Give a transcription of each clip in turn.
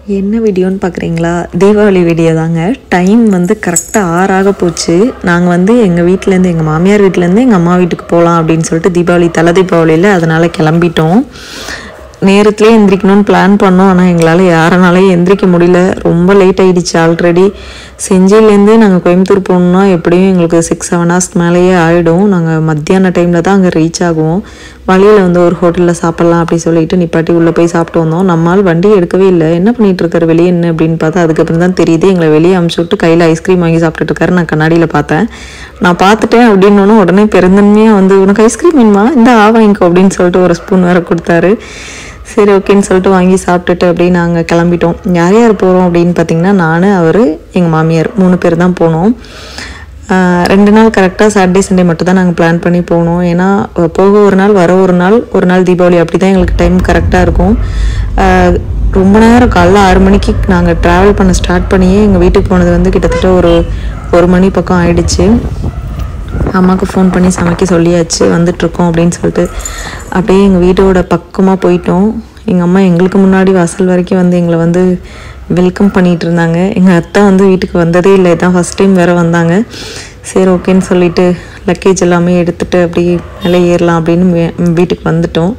என்ன வீடியோன்னு பார்க்குறீங்களா தீபாவளி வீடியோ தாங்க டைம் வந்து கரெக்டாக ஆறாக போச்சு நாங்கள் வந்து எங்கள் வீட்டிலேருந்து எங்கள் மாமியார் வீட்டிலேருந்து எங்கள் அம்மா வீட்டுக்கு போகலாம் அப்படின்னு சொல்லிட்டு தீபாவளி தலை தீபாவளியில் அதனால் கிளம்பிட்டோம் நேரத்துலேயே எந்திரிக்கணும்னு பிளான் பண்ணோம் ஆனால் எங்களால் யாரனாலையும் எந்திரிக்க முடியல ரொம்ப லேட் ஆகிடுச்சு ஆல்ரெடி செஞ்சிலேருந்து நாங்கள் கோயம்புத்தூர் போகணுன்னா எப்படியும் எங்களுக்கு சிக்ஸ் செவன் ஹவர்ஸ் மேலேயே ஆகிடும் நாங்கள் மத்தியான டைமில் தான் அங்கே ரீச் ஆகுவோம் வழியில் வந்து ஒரு ஹோட்டலில் சாப்பிட்லாம் அப்படி சொல்லிட்டு நிப்பாட்டி உள்ளே போய் சாப்பிட்டு வந்தோம் நம்மால் வண்டி எடுக்கவே இல்லை என்ன பண்ணிட்டு இருக்காரு வெளியே என்ன அப்படின்னு பார்த்தா அதுக்கப்புறம் தான் தெரியுது எங்களை வெளியே அமுச்சு விட்டு கையில் ஐஸ்கிரீம் வாங்கி சாப்பிட்டுட்டு இருக்காரு நான் கண்ணாடியில் பார்த்தேன் நான் பார்த்துட்டேன் அப்படின்னு உடனே பெருந்தன்மையாக வந்து உனக்கு ஐஸ்கிரீம் வேணுமா இந்த ஆ வாங்கிக்கோ அப்படின்னு சொல்லிட்டு ஒரு ஸ்பூன் வேற கொடுத்தாரு சரி ஓகேன்னு சொல்லிட்டு வாங்கி சாப்பிட்டுட்டு அப்படியே நாங்கள் கிளம்பிட்டோம் யார் யார் போகிறோம் அப்படின்னு பார்த்தீங்கன்னா நான் அவர் எங்கள் மாமியார் மூணு பேர் தான் போனோம் ஆஹ் ரெண்டு நாள் கரெக்டாக சாட்டர்டே சண்டே மட்டும் தான் நாங்கள் பிளான் பண்ணி போனோம் ஏன்னா அஹ் போக ஒரு நாள் வர ஒரு நாள் ஒரு நாள் தீபாவளி அப்படி தான் எங்களுக்கு டைம் கரெக்டாக இருக்கும் ஆஹ் ரொம்ப நேரம் காலைல ஆறு மணிக்கு நாங்கள் ட்ராவல் பண்ண ஸ்டார்ட் பண்ணியே எங்கள் வீட்டுக்கு போனது வந்து கிட்டத்தட்ட ஒரு ஒரு மணி பக்கம் ஆயிடுச்சு அம்மாவுக்கு ஃபோன் பண்ணி சமைக்க சொல்லியாச்சு வந்துட்ருக்கோம் அப்படின்னு சொல்லிட்டு அப்படியே எங்கள் வீட்டோட பக்கமாக போயிட்டோம் எங்கள் அம்மா எங்களுக்கு முன்னாடி வாசல் வரைக்கும் வந்து எங்களை வந்து வெல்கம் பண்ணிட்டு இருந்தாங்க எங்கள் அத்தை வந்து வீட்டுக்கு வந்ததே இல்லை இதான் ஃபஸ்ட் டைம் வேறு வந்தாங்க சரி ஓகேன்னு சொல்லிட்டு லக்கேஜ் எல்லாமே எடுத்துகிட்டு அப்படியே மேலே ஏறலாம் அப்படின்னு வே- வீட்டுக்கு வந்துட்டோம்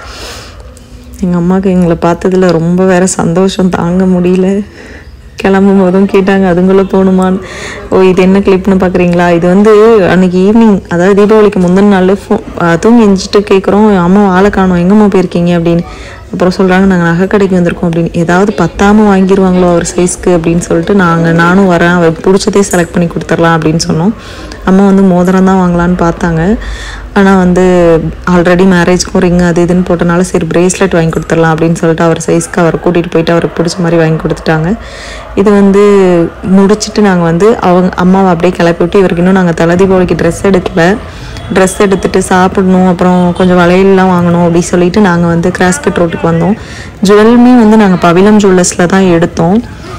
எங்கள் அம்மாவுக்கு எங்களை பார்த்ததுல ரொம்ப வேற சந்தோஷம் தாங்க முடியல கிளம்பும் போதும் கேட்டாங்க அதுங்குள்ளே போகணுமான்னு ஓ இது என்ன கிளிப்னு பார்க்குறீங்களா இது வந்து அன்னைக்கு ஈவினிங் அதாவது தீபாவளிக்கு முந்தின நாள் ஃபோ தூங்கி எஞ்சிட்டு கேட்குறோம் அம்மா ஆளை காணோம் எங்கம்மா போயிருக்கீங்க அப்படின்னு அப்புறம் சொல்கிறாங்க நாங்கள் நகை கடைக்கு வந்திருக்கோம் அப்படின்னு ஏதாவது பத்தாம வாங்கிடுவாங்களோ அவர் சைஸ்க்கு அப்படின்னு சொல்லிட்டு நாங்கள் நானும் வரேன் அவர் பிடிச்சதே செலக்ட் பண்ணி கொடுத்துர்லாம் அப்படின்னு சொன்னோம் அம்மா வந்து மோதிரம் தான் வாங்கலான்னு பார்த்தாங்க ஆனால் வந்து ஆல்ரெடி மேரேஜ்க்கும் ரிங் அது இதுன்னு போட்டனால சரி பிரேஸ்லெட் வாங்கி கொடுத்துடலாம் அப்படின்னு சொல்லிட்டு அவர் சைஸ்க்கு அவரை கூட்டிகிட்டு போயிட்டு அவருக்கு பிடிச்ச மாதிரி வாங்கி கொடுத்துட்டாங்க இது வந்து முடிச்சுட்டு நாங்கள் வந்து அவங்க அம்மாவை அப்படியே கிளப்பி விட்டு இவருக்கு இன்னும் நாங்கள் தலை தீபாவளிக்கு ட்ரெஸ் எடுக்கல ட்ரெஸ் எடுத்துட்டு சாப்பிடணும் அப்புறம் கொஞ்சம் வளையல்லாம் வாங்கணும் அப்படி சொல்லிட்டு நாங்கள் வந்து கிராஸ்கட் ரோட்டுக்கு வந்தோம் ஜுவல்மே வந்து நாங்கள் பவிலம் ஜுவல்லர்ஸில் தான் எடுத்தோம்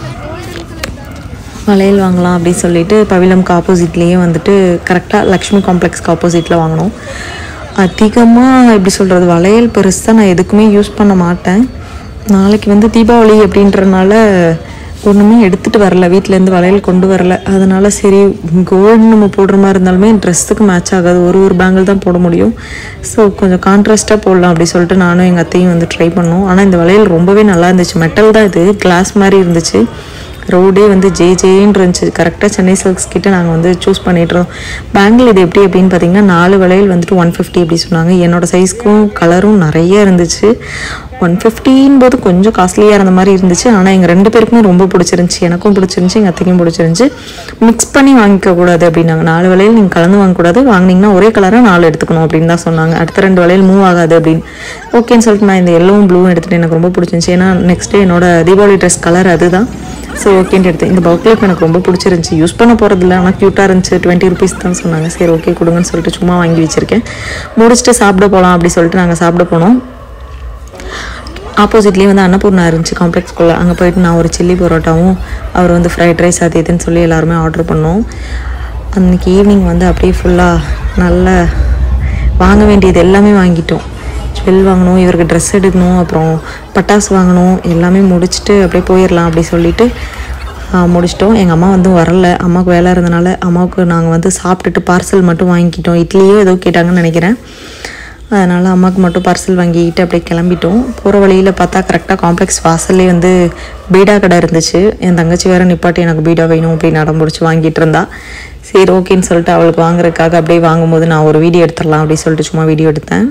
வளையல் வாங்கலாம் அப்படின்னு சொல்லிட்டு பவிலம்க்கு ஆப்போசிட்லேயே வந்துட்டு கரெக்டாக லக்ஷ்மி காம்ப்ளெக்ஸ்க்கு ஆப்போசிட்டில் வாங்கினோம் அதிகமாக எப்படி சொல்கிறது வளையல் பெருசாக நான் எதுக்குமே யூஸ் பண்ண மாட்டேன் நாளைக்கு வந்து தீபாவளி அப்படின்றனால ஒன்றுமே எடுத்துகிட்டு வரல வீட்டிலேருந்து வளையல் கொண்டு வரல அதனால சரி கோல்டு நம்ம போடுற மாதிரி இருந்தாலுமே ட்ரெஸ்ஸுக்கு மேட்ச் ஆகாது ஒரு ஒரு பேங்கிள் தான் போட முடியும் ஸோ கொஞ்சம் கான்ட்ராஸ்ட்டாக போடலாம் அப்படி சொல்லிட்டு நானும் எங்கள் அத்தையும் வந்து ட்ரை பண்ணோம் ஆனால் இந்த வளையல் ரொம்பவே நல்லா இருந்துச்சு மெட்டல் தான் இது கிளாஸ் மாதிரி இருந்துச்சு ரோடே வந்து ஜே ஜேன்னு இருந்துச்சு கரெக்டாக சென்னை சில்க்ஸ் கிட்ட நாங்கள் வந்து சூஸ் பண்ணிட்டுறோம் பேங்கிள் இது எப்படி அப்படின்னு பார்த்தீங்கன்னா நாலு வளையல் வந்துட்டு ஒன் ஃபிஃப்டி அப்படி சொன்னாங்க என்னோட சைஸ்க்கும் கலரும் நிறைய இருந்துச்சு ஒன் ஃபிஃப்டின் போது கொஞ்சம் காஸ்ட்லியாக இருந்த மாதிரி இருந்துச்சு ஆனால் எங்கள் ரெண்டு பேருக்குமே ரொம்ப பிடிச்சிருந்துச்சி எனக்கும் பிடிச்சிருந்துச்சி எங்கள் அத்தைக்கும் பிடிச்சிருந்துச்சி மிக்ஸ் பண்ணி வாங்கிக்க கூடாது அப்படின்னாங்க நாலு வளையல் நீங்கள் கலந்து வாங்கக்கூடாது வாங்கினீங்கன்னா ஒரே கலராக நாலு எடுத்துக்கணும் அப்படின்னு தான் சொன்னாங்க அடுத்த ரெண்டு வளையல் மூவ் ஆகாது அப்படின்னு ஓகேன்னு சொல்லிட்டு நான் இந்த எல்லோவும் ப்ளூவும் எடுத்துகிட்டு எனக்கு ரொம்ப பிடிச்சிருந்துச்சி ஏன்னா நெக்ஸ்ட் டே என்னோட தீபாவளி ட்ரெஸ் கலர் அதுதான் ஸோ ஓகேன்ட்டு எடுத்தேன் இந்த பவுக்லேப் எனக்கு ரொம்ப பிடிச்சிருந்துச்சி யூஸ் பண்ண போகிறதில்ல ஆனால் க்யூட்டாக இருந்துச்சு டுவெண்ட்டி ருபீஸ் தான் சொன்னாங்க சரி ஓகே கொடுங்கன்னு சொல்லிட்டு சும்மா வாங்கி வச்சுருக்கேன் முடிச்சுட்டு சாப்பிட போகலாம் அப்படி சொல்லிட்டு நாங்கள் சாப்பிட போனோம் ஆப்போசிட்லேயே வந்து அன்னபூர்ணா இருந்துச்சு காம்ப்ளெக்ஸ்குள்ளே அங்கே போயிட்டு நான் ஒரு சில்லி பரோட்டாவும் அவர் வந்து ஃப்ரைட் ரைஸ் அது இதுன்னு சொல்லி எல்லாருமே ஆர்டர் பண்ணோம் அன்றைக்கி ஈவினிங் வந்து அப்படியே ஃபுல்லாக நல்ல வாங்க வேண்டியது எல்லாமே வாங்கிட்டோம் ஜுவல் வாங்கணும் இவருக்கு ட்ரெஸ் எடுக்கணும் அப்புறம் பட்டாசு வாங்கணும் எல்லாமே முடிச்சுட்டு அப்படியே போயிடலாம் அப்படி சொல்லிட்டு ஆ, முடிச்சிட்டோம் எங்கள் அம்மா வந்து வரல அம்மாவுக்கு வேலை இருந்தனால அம்மாவுக்கு நாங்கள் வந்து சாப்பிட்டுட்டு பார்சல் மட்டும் வாங்கிக்கிட்டோம் இட்லியோ ஏதோ கேட்டாங்கன்னு நினைக்கிறேன் அதனால் அம்மாவுக்கு மட்டும் பார்சல் வாங்கிக்கிட்டு அப்படியே கிளம்பிட்டோம் போகிற வழியில் பார்த்தா கரெக்டாக காம்ப்ளெக்ஸ் வாசல்லே வந்து பீடா கடை இருந்துச்சு என் தங்கச்சி வேற நிப்பாட்டி எனக்கு பீடா வேணும் அப்படின்னு அடம் பிடிச்சி வாங்கிட்டு இருந்தா சரி ஓகேன்னு சொல்லிட்டு அவளுக்கு வாங்குறதுக்காக அப்படியே வாங்கும்போது நான் ஒரு வீடியோ எடுத்துடலாம் அப்படின்னு சொல்லிட்டு சும்மா வீடியோ எடுத்தேன்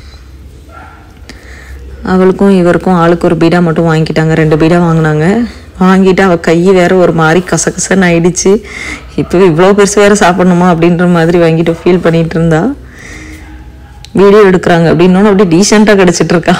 அவளுக்கும் இவருக்கும் ஆளுக்கு ஒரு பீடா மட்டும் வாங்கிட்டாங்க ரெண்டு பீடா வாங்கினாங்க வாங்கிட்டு அவள் கை வேற ஒரு மாதிரி கசகசன்னு ஆயிடுச்சு இப்போ இவ்வளோ பெருசு வேற சாப்பிடணுமா அப்படின்ற மாதிரி வாங்கிட்டு ஃபீல் பண்ணிட்டு இருந்தா வீடியோ எடுக்கிறாங்க அப்படின்னோன்னு அப்படியே டீசெண்டாக கிடச்சிட்டு இருக்கா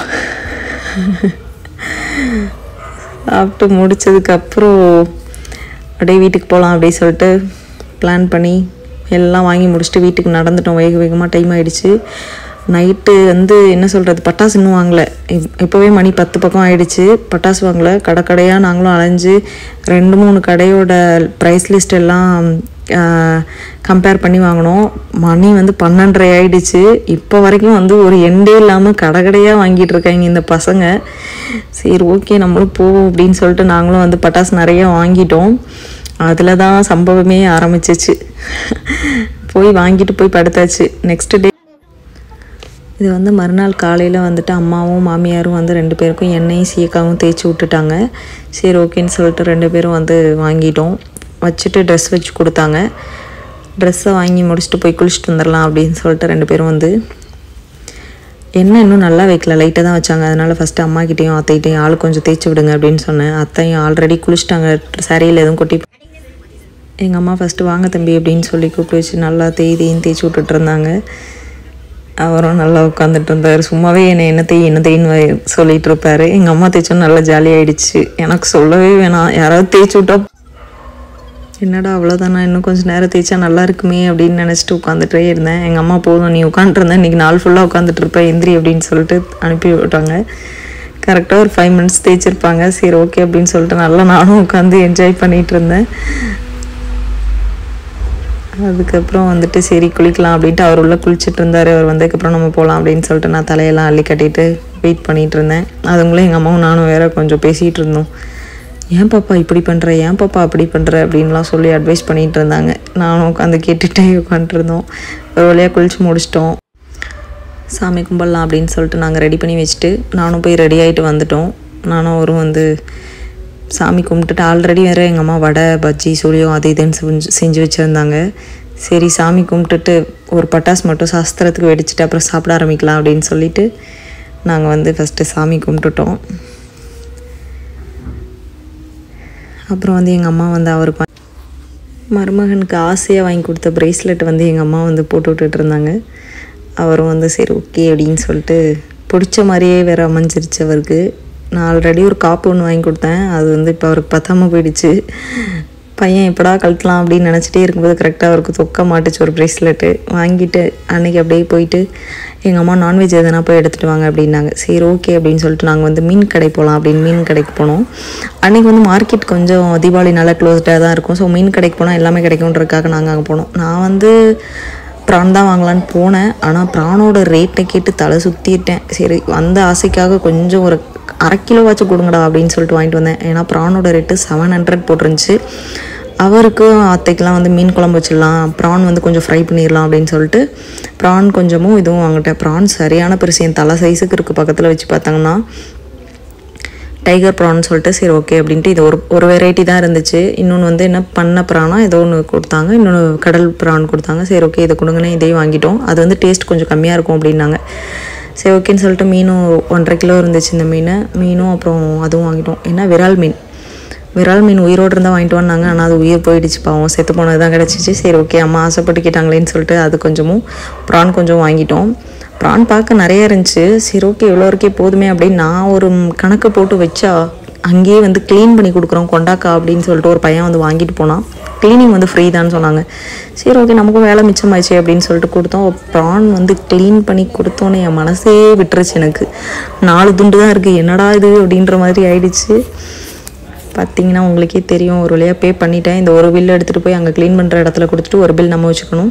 சாப்பிட்டு முடிச்சதுக்கப்புறம் அப்படியே வீட்டுக்கு போகலாம் அப்படியே சொல்லிட்டு பிளான் பண்ணி எல்லாம் வாங்கி முடிச்சுட்டு வீட்டுக்கு நடந்துட்டோம் வேக வேகமாக டைம் ஆயிடுச்சு நைட்டு வந்து என்ன சொல்கிறது பட்டாசு இன்னும் வாங்கலை இப்- இப்போவே மணி பத்து பக்கம் ஆயிடுச்சு பட்டாசு வாங்கலை கடை கடையாக நாங்களும் அலைஞ்சு ரெண்டு மூணு கடையோட ப்ரைஸ் லிஸ்ட் எல்லாம் கம்பேர் பண்ணி வாங்கினோம் மணி வந்து பன்னெண்டரை ஆயிடுச்சு இப்போ வரைக்கும் வந்து ஒரு எண்டே இல்லாமல் கடை கடையாக வாங்கிட்டு இருக்காங்க இந்த பசங்க சரி ஓகே நம்மளும் போவோம் அப்படின்னு சொல்லிட்டு நாங்களும் வந்து பட்டாசு நிறைய வாங்கிட்டோம் அதில் தான் சம்பவமே ஆரம்பிச்சிச்சு போய் வாங்கிட்டு போய் படுத்தாச்சு நெக்ஸ்ட் டே இது வந்து மறுநாள் காலையில் வந்துட்டு அம்மாவும் மாமியாரும் வந்து ரெண்டு பேருக்கும் எண்ணெயும் சீக்காவும் தேய்ச்சி விட்டுட்டாங்க சரி ஓகேன்னு சொல்லிட்டு ரெண்டு பேரும் வந்து வாங்கிட்டோம் வச்சுட்டு ட்ரெஸ் வச்சு கொடுத்தாங்க ட்ரெஸ்ஸை வாங்கி முடிச்சுட்டு போய் குளிச்சுட்டு வந்துடலாம் அப்படின்னு சொல்லிட்டு ரெண்டு பேரும் வந்து எண்ணெய் இன்னும் நல்லா வைக்கல லைட்டாக தான் வச்சாங்க அதனால் ஃபஸ்ட்டு அம்மாக்கிட்டேயும் அத்தைகிட்டையும் ஆள் கொஞ்சம் தேய்ச்சி விடுங்க அப்படின்னு சொன்னேன் அத்தையும் ஆல்ரெடி குளிச்சிட்டாங்க சாரியில் எதுவும் கொட்டி எங்கள் அம்மா ஃபஸ்ட்டு வாங்க தம்பி அப்படின்னு சொல்லி கூப்பிட்டு வச்சு நல்லா தேய் தேயும் தேய்ச்சி விட்டுட்டு இருந்தாங்க அவரும் நல்லா உட்காந்துட்டு இருந்தார் சும்மாவே என்னை என்ன தேய் என்ன தேயின்னு சொல்லிட்டு இருப்பாரு எங்கள் அம்மா தேய்ச்சோம் நல்லா ஜாலியாயிடுச்சு எனக்கு சொல்லவே வேணாம் யாராவது தேய்ச்சி விட்டா என்னடா அவ்வளோதானா இன்னும் கொஞ்சம் நேரம் தேய்ச்சா நல்லா இருக்குமே அப்படின்னு நினச்சிட்டு உட்காந்துட்டே இருந்தேன் எங்கள் அம்மா போதும் நீ உட்காந்துருந்தேன் இன்றைக்கி நாள் ஃபுல்லாக உட்காந்துட்டு இருப்பேன் எந்திரி அப்படின்னு சொல்லிட்டு அனுப்பி விட்டாங்க கரெக்டாக ஒரு ஃபைவ் மினிட்ஸ் தேய்ச்சிருப்பாங்க சரி ஓகே அப்படின்னு சொல்லிட்டு நல்லா நானும் உட்காந்து என்ஜாய் பண்ணிகிட்டு இருந்தேன் அதுக்கப்புறம் வந்துட்டு சரி குளிக்கலாம் அப்படின்ட்டு அவர் உள்ள குளிச்சுட்டு இருந்தார் அவர் வந்ததுக்கப்புறம் நம்ம போகலாம் அப்படின்னு சொல்லிட்டு நான் தலையெல்லாம் அள்ளி கட்டிட்டு வெயிட் பண்ணிட்டு இருந்தேன் அதுங்களும் எங்கள் அம்மாவும் நானும் வேற கொஞ்சம் பேசிகிட்டு இருந்தோம் ஏன் பாப்பா இப்படி பண்ணுற ஏன் பாப்பா அப்படி பண்ணுற அப்படின்லாம் சொல்லி அட்வைஸ் பண்ணிகிட்டு இருந்தாங்க நானும் உட்காந்து கேட்டுகிட்டே உட்காந்துருந்தோம் ஒரு வழியாக குளிச்சு முடிச்சிட்டோம் சாமி கும்பிடலாம் அப்படின்னு சொல்லிட்டு நாங்கள் ரெடி பண்ணி வச்சுட்டு நானும் போய் ரெடி ஆகிட்டு வந்துட்டோம் நானும் அவரும் வந்து சாமி கும்பிட்டுட்டு ஆல்ரெடி வேறு எங்கள் அம்மா வடை பஜ்ஜி சூழியம் அது இதுன்னு செஞ்சு செஞ்சு வச்சுருந்தாங்க சரி சாமி கும்பிட்டுட்டு ஒரு பட்டாசு மட்டும் சாஸ்திரத்துக்கு வெடிச்சிட்டு அப்புறம் சாப்பிட ஆரம்பிக்கலாம் அப்படின்னு சொல்லிட்டு நாங்கள் வந்து ஃபஸ்ட்டு சாமி கும்பிட்டுட்டோம் அப்புறம் வந்து எங்கள் அம்மா வந்து அவருக்கு வா- மருமகனுக்கு ஆசையாக வாங்கி கொடுத்த ப்ரேஸ்லெட் வந்து எங்கள் அம்மா வந்து போட்டு விட்டுட்டு இருந்தாங்க அவரும் வந்து சரி ஓகே அப்படின்னு சொல்லிட்டு பிடிச்ச மாதிரியே வேற அமைஞ்சிருச்சு அவருக்கு நான் ஆல்ரெடி ஒரு காப்பு ஒன்று வாங்கி கொடுத்தேன் அது வந்து இப்போ அவருக்கு பத்தாம போயிடுச்சு பையன் எப்படா கழட்டலாம் அப்படின்னு நினச்சிட்டே இருக்கும்போது கரெக்டாக அவருக்கு தொக்க மாட்டுச்சு ஒரு ப்ரேஸ்லெட்டு வாங்கிட்டு அன்னைக்கு அப்படியே போயிட்டு எங்கள் அம்மா நான்வெஜ் எதனா போய் எடுத்துகிட்டு வாங்க அப்படின்னாங்க சரி ஓகே அப்படின்னு சொல்லிட்டு நாங்கள் வந்து மீன் கடை போகலாம் அப்படின்னு மீன் கடைக்கு போனோம் அன்னைக்கு வந்து மார்க்கெட் கொஞ்சம் தீபாவளி நல்லா க்ளோஸ்டாக தான் இருக்கும் ஸோ மீன் கடைக்கு போனால் எல்லாமே கிடைக்கும்ன்றதுக்காக நாங்கள் அங்கே போனோம் நான் வந்து ப்ரான் தான் வாங்கலான்னு போனேன் ஆனால் ப்ரானோட ரேட்டை கேட்டு தலை சுற்றிட்டேன் சரி வந்த ஆசைக்காக கொஞ்சம் ஒரு அரை கிலோவாச்சும் கொடுங்கடா அப்படின்னு சொல்லிட்டு வாங்கிட்டு வந்தேன் ஏன்னா ப்ரானோட ரேட்டு செவன் ஹண்ட்ரட் போட்டிருந்துச்சு அவருக்கு அத்தைக்கெலாம் வந்து மீன் குழம்பு வச்சிடலாம் ப்ரான் வந்து கொஞ்சம் ஃப்ரை பண்ணிடலாம் அப்படின்னு சொல்லிட்டு ப்ரான் கொஞ்சமும் இதுவும் வாங்கிட்டேன் ப்ரான் சரியான பெருசு என் தலை சைஸுக்கு இருக்குது பக்கத்தில் வச்சு பார்த்தாங்கன்னா டைகர் ப்ரான் சொல்லிட்டு சரி ஓகே அப்படின்ட்டு இது ஒரு ஒரு வெரைட்டி தான் இருந்துச்சு இன்னொன்று வந்து என்ன பண்ண ப்ரானா ஏதோ ஒன்று கொடுத்தாங்க இன்னொன்று கடல் ப்ரான் கொடுத்தாங்க சரி ஓகே இதை கொடுங்கன்னு இதையும் வாங்கிட்டோம் அது வந்து டேஸ்ட் கொஞ்சம் கம்மியாக இருக்கும் அப்படின்னாங்க சரி ஓகேன்னு சொல்லிட்டு மீனும் ஒன்றரை கிலோ இருந்துச்சு இந்த மீன் மீனும் அப்புறம் அதுவும் வாங்கிட்டோம் ஏன்னா விரால் மீன் விரால் மீன் உயிரோடு இருந்தால் வாங்கிட்டு வந்தாங்க ஆனால் அது உயிர் போயிடுச்சு பாவம் செத்து போனது தான் கிடச்சிச்சு சரி ஓகே அம்மா ஆசைப்பட்டு கேட்டாங்களேன்னு சொல்லிட்டு அது கொஞ்சமும் ப்ரான் கொஞ்சம் வாங்கிட்டோம் ப்ரான் பார்க்க நிறைய இருந்துச்சு சரி ஓகே இவ்வளோ இருக்கே போதுமே அப்படின்னு நான் ஒரு கணக்கு போட்டு வச்சா அங்கேயே வந்து க்ளீன் பண்ணி கொடுக்குறோம் கொண்டாக்கா அப்படின்னு சொல்லிட்டு ஒரு பையன் வந்து வாங்கிட்டு போனான் க்ளீனிங் வந்து ஃப்ரீ தான் சொன்னாங்க சரி ஓகே நமக்கும் வேலை மிச்சமாச்சு அப்படின்னு சொல்லிட்டு கொடுத்தோம் ப்ரான் வந்து க்ளீன் பண்ணி கொடுத்தோன்னே என் மனசே விட்டுருச்சு எனக்கு நாலு துண்டு தான் இருக்குது என்னடா இது அப்படின்ற மாதிரி ஆயிடுச்சு பார்த்தீங்கன்னா உங்களுக்கே தெரியும் ஒரு வழியாக பே பண்ணிட்டேன் இந்த ஒரு பில் எடுத்துகிட்டு போய் அங்கே க்ளீன் பண்ணுற இடத்துல கொடுத்துட்டு ஒரு பில் நம்ம வச்சுக்கணும்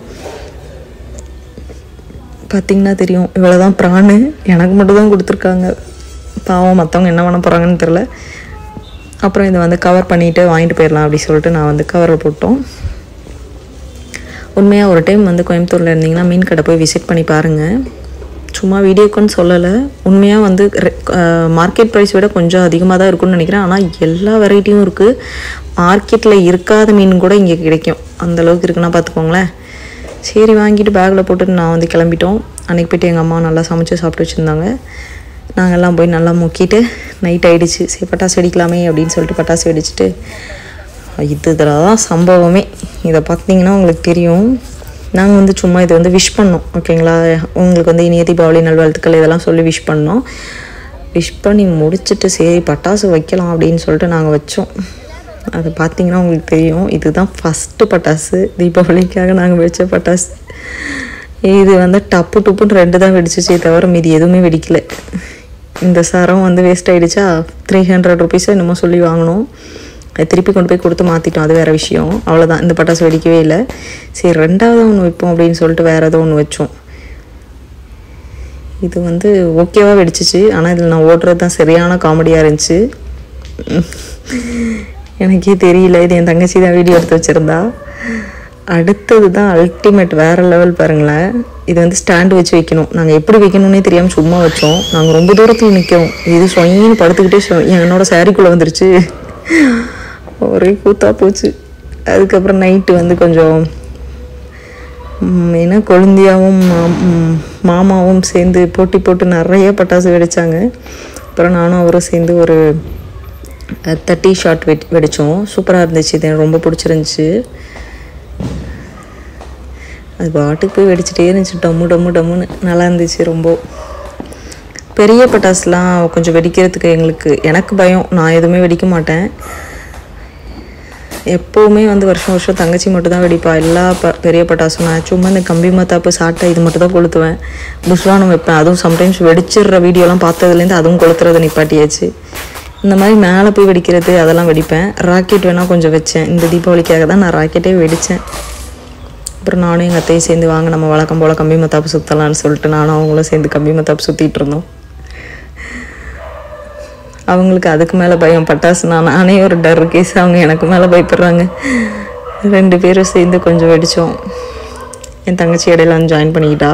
பார்த்தீங்கன்னா தெரியும் இவ்வளோ தான் ப்ரானு எனக்கு மட்டும் தான் கொடுத்துருக்காங்க பாவம் மற்றவங்க என்ன பண்ண போகிறாங்கன்னு தெரில அப்புறம் இதை வந்து கவர் பண்ணிவிட்டு வாங்கிட்டு போயிடலாம் அப்படி சொல்லிட்டு நான் வந்து கவரில் போட்டோம் உண்மையாக ஒரு டைம் வந்து கோயம்புத்தூரில் இருந்தீங்கன்னா மீன் கடை போய் விசிட் பண்ணி பாருங்கள் சும்மா வீடியோக்குன்னு சொல்லலை உண்மையாக வந்து மார்க்கெட் ப்ரைஸ் விட கொஞ்சம் அதிகமாக தான் இருக்கும்னு நினைக்கிறேன் ஆனால் எல்லா வெரைட்டியும் இருக்குது மார்க்கெட்டில் இருக்காத மீன் கூட இங்கே கிடைக்கும் அந்த அளவுக்கு இருக்குன்னா பார்த்துக்கோங்களேன் சரி வாங்கிட்டு பேக்கில் போட்டுட்டு நான் வந்து கிளம்பிட்டோம் அன்றைக்கி போயிட்டு எங்கள் அம்மா நல்லா சமைச்சு சாப்பிட்டு வச்சுருந்தாங்க நாங்கள்லாம் போய் நல்லா முக்கிட்டு நைட் ஆயிடுச்சு சரி பட்டாசு வெடிக்கலாமே அப்படின்னு சொல்லிட்டு பட்டாசு வெடிச்சிட்டு இது இதில் தான் சம்பவமே இதை பார்த்தீங்கன்னா உங்களுக்கு தெரியும் நாங்கள் வந்து சும்மா இதை வந்து விஷ் பண்ணோம் ஓகேங்களா உங்களுக்கு வந்து இனிய தீபாவளி நல்வாழ்த்துக்கள் இதெல்லாம் சொல்லி விஷ் பண்ணோம் விஷ் பண்ணி முடிச்சிட்டு சரி பட்டாசு வைக்கலாம் அப்படின்னு சொல்லிட்டு நாங்கள் வச்சோம் அது பார்த்தீங்கன்னா உங்களுக்கு தெரியும் இதுதான் ஃபஸ்ட்டு பட்டாசு தீபாவளிக்காக நாங்கள் வெடிச்ச பட்டாசு இது வந்து டப்பு டுப்புன்னு ரெண்டு தான் வெடிச்சிச்சே தவிர மீதி எதுவுமே வெடிக்கல இந்த சரம் வந்து வேஸ்ட் ஆயிடுச்சா த்ரீ ஹண்ட்ரட் ருபீஸோ என்னமோ சொல்லி வாங்கினோம் அது திருப்பி கொண்டு போய் கொடுத்து மாற்றிட்டோம் அது வேற விஷயம் அவ்வளோதான் இந்த பட்டாசு வெடிக்கவே இல்லை சரி ரெண்டாவது ஒன்று வைப்போம் அப்படின்னு சொல்லிட்டு வேற ஏதோ ஒன்று வச்சோம் இது வந்து ஓகேவா வெடிச்சிச்சு ஆனால் இதில் நான் ஓடுறது தான் சரியான காமெடியாக இருந்துச்சு எனக்கே தெரியல இது என் தங்கச்சி தான் வீடியோ எடுத்து வச்சுருந்தா அடுத்தது தான் அல்டிமேட் வேறு லெவல் பாருங்களேன் இது வந்து ஸ்டாண்டு வச்சு வைக்கணும் நாங்கள் எப்படி வைக்கணும்னே தெரியாமல் சும்மா வச்சோம் நாங்கள் ரொம்ப தூரத்தில் நிற்கிறோம் இது சொயின்னு படுத்துக்கிட்டே சொ- என்னோட சாரிக்குள்ளே வந்துருச்சு ஒரே கூத்தா போச்சு அதுக்கப்புறம் நைட்டு வந்து கொஞ்சம் ம், என்ன கொழுந்தியாவும் மா- ம், மாமாவும் சேர்ந்து போட்டி போட்டு நிறைய பட்டாசு வெடிச்சாங்க அப்புறம் நானும் அவரும் சேர்ந்து ஒரு தேர்ட்டி ஷாட் வெடி வெடித்தோம் சூப்பராக இருந்துச்சு இது எனக்கு ரொம்ப பிடிச்சிருந்துச்சி அது பாட்டுக்கு போய் வெடிச்சிட்டே இருந்துச்சு டம்மு டம்மு டம்முன்னு நல்லா இருந்துச்சு ரொம்ப பெரிய பட்டாசுலாம் கொஞ்சம் வெடிக்கிறதுக்கு எங்களுக்கு எனக்கு பயம் நான் எதுவுமே வெடிக்க மாட்டேன் எப்போவுமே வந்து வருஷம் வருஷம் தங்கச்சி மட்டும் தான் வெடிப்பா எல்லா ப பெரிய பட்டாசும் நான் சும்மா இந்த கம்பி மத்தாப்பு சாட்டை இது மட்டும் தான் கொளுத்துவேன் புஸ்வானம் வைப்பேன் அதுவும் சம்டைம்ஸ் வெடிச்சிடுற வீடியோலாம் பார்த்ததுலேருந்து அதுவும் கொளுத்துறதை நிப்பாட்டியாச்சு இந்த மாதிரி மேலே போய் வெடிக்கிறது அதெல்லாம் வெடிப்பேன் ராக்கெட் வேணால் கொஞ்சம் வச்சேன் இந்த தீபாவளிக்காக தான் நான் ராக்கெட்டே வெடித்தேன் அப்புறம் நானும் எங்கள் அத்தையும் சேர்ந்து வாங்க நம்ம வழக்கம் போல் கம்பி மத்தாப்பு சுற்றலாம்னு சொல்லிட்டு நானும் அவங்களும் சேர்ந்து கம்பி மத்தாப்பு சுற்றிட்டு இருந்தோம் அவங்களுக்கு அதுக்கு மேலே பயம் பட்டாசுனா நானே ஒரு டர் கேஸ் அவங்க எனக்கு மேலே பயப்படுறாங்க ரெண்டு பேரும் சேர்ந்து கொஞ்சம் வெடித்தோம் என் தங்கச்சி இடையில வந்து ஜாயின் பண்ணிக்கிட்டா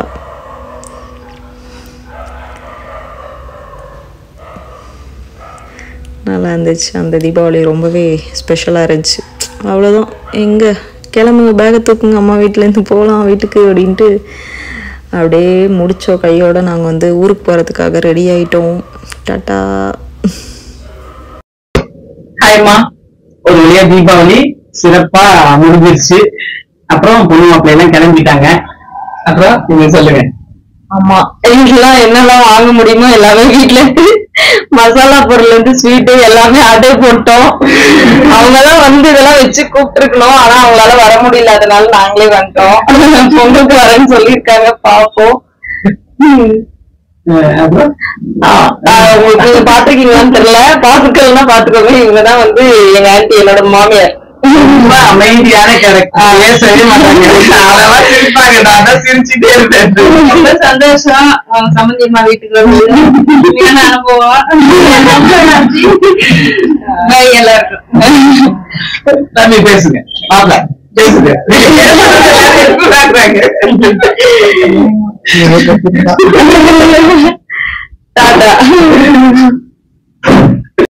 நல்லா இருந்துச்சு அந்த தீபாவளி ரொம்பவே ஸ்பெஷலாக இருந்துச்சு அவ்வளோதான் எங்கே கிளம்புங்க பேகை தூக்குங்க அம்மா வீட்டிலேருந்து போகலாம் வீட்டுக்கு அப்படின்ட்டு அப்படியே முடிச்சோம் கையோட நாங்கள் வந்து ஊருக்கு போகிறதுக்காக ரெடி ஆயிட்டோம் டாட்டா ஹாய்மா ஒரு வழியா தீபாவளி சிறப்பா முடிஞ்சிருச்சு அப்புறம் பொண்ணு மாப்பிள்ளை எல்லாம் கிளம்பிட்டாங்க அப்புறம் நீங்க சொல்லுங்க ஆமா எல்லாம் என்னெல்லாம் வாங்க முடியுமோ எல்லாமே வீட்ல இருந்து மசாலா பொருள்ல இருந்து ஸ்வீட்டு எல்லாமே ஆர்டர் போட்டோம் அவங்கதான் வந்து இதெல்லாம் வச்சு கூப்பிட்டுருக்கணும் ஆனா அவங்களால வர முடியல அதனால நாங்களே வந்துட்டோம் பொங்கலுக்கு வரேன்னு சொல்லியிருக்காங்க பாப்போம் அஹ் அப்புறம் ஆஹ் ஆஹ் உங்களுக்கு நீங்க பாத்துருக்கீங்களான்னு தெரியல பாத்துக்கலன்னா பாத்துக்கோங்க இவங்கதான் வந்து எங்க ஆன்ட்டி என்னோட மாமியார் ரொம்ப அமைதியான கேரக்டர் பேசவே மாட்டாங்க அளவா சிரிப்பாங்க நான் தான் சிரிச்சுட்டே இருப்பேன் ரொம்ப சந்தோஷம் அஹ் சம்மந்தி அம்மா வீட்டுக்கு வந்து உண்மையான அனுபவம் பை எல்லாருக்கும் தம்பி பேசுங்க மாப்பிள்ள பேசுங்க டாடா